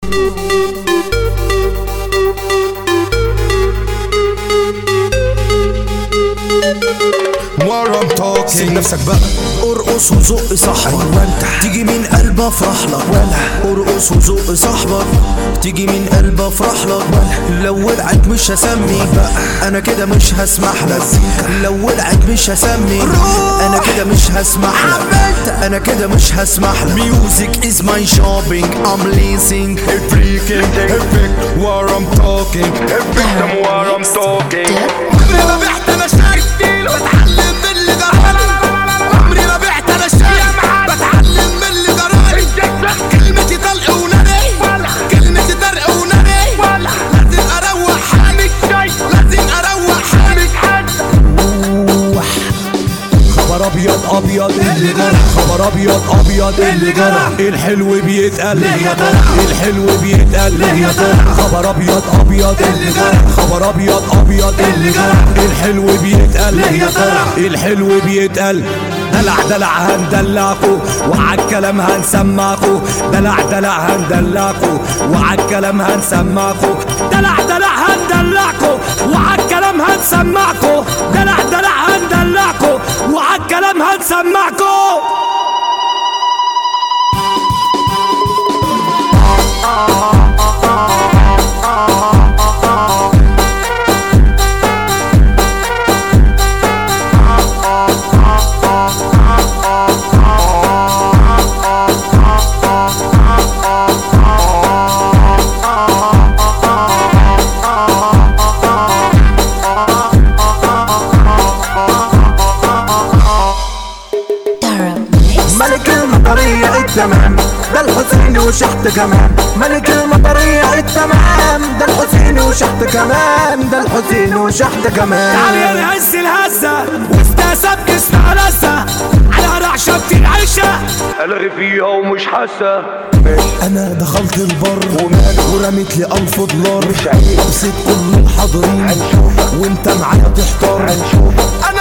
ورم سيب توكينج نفسك بقى ارقص وزق صاحبك أيوة أنت. تيجي من قلب افرح لك ولا. ارقص وزق صاحبك تيجي من قلب افرح لك لو ولعت مش هسميك بقى انا كده مش هسمح لك لو ولعت مش هسميك انا كده مش هسمح لك انا كده مش هسمح لك Music is my shopping I'm leasing a freaking effect what I'm talking effect I'm what I'm talking عمري ما بعت انا شاي بتعلم من اللي جرالي عمري ما بعت انا شاي بتعلم من اللي جرالي كلمتي طلق وناري كلمتي طلق وناري لازم اروح حالي لازم اروح حالي خبر ابيض ابيض اللي جرى خبر ابيض ابيض اللي جرى الحلو بيتقال يا ترى الحلو بيتقال يا ترى خبر ابيض ابيض اللي جرى خبر ابيض ابيض اللي جرى الحلو بيتقال يا ترى الحلو بيتقال دلع دلع هندلعكو وعالكلام هنسمعكو دلع دلع هندلعكو وعالكلام هنسمعكو دلع دلع هندلعكو وعالكلام هنسمعكو دلع دلع هندلعكو وعالكلام هنسمعكو ملك المطرية التمام ده الحسين وشحت كمان ملك المطرية التمام ده الحسين وشحت كمان ده الحسين وشحت كمان تعالي نهز الهزة واستاسب اسمها لزة على رعشة العيشة الغي فيها ومش حاسه انا دخلت البر ورميت لي ألف دولار بصيت كله حاضرين وانت معايا تحتار انا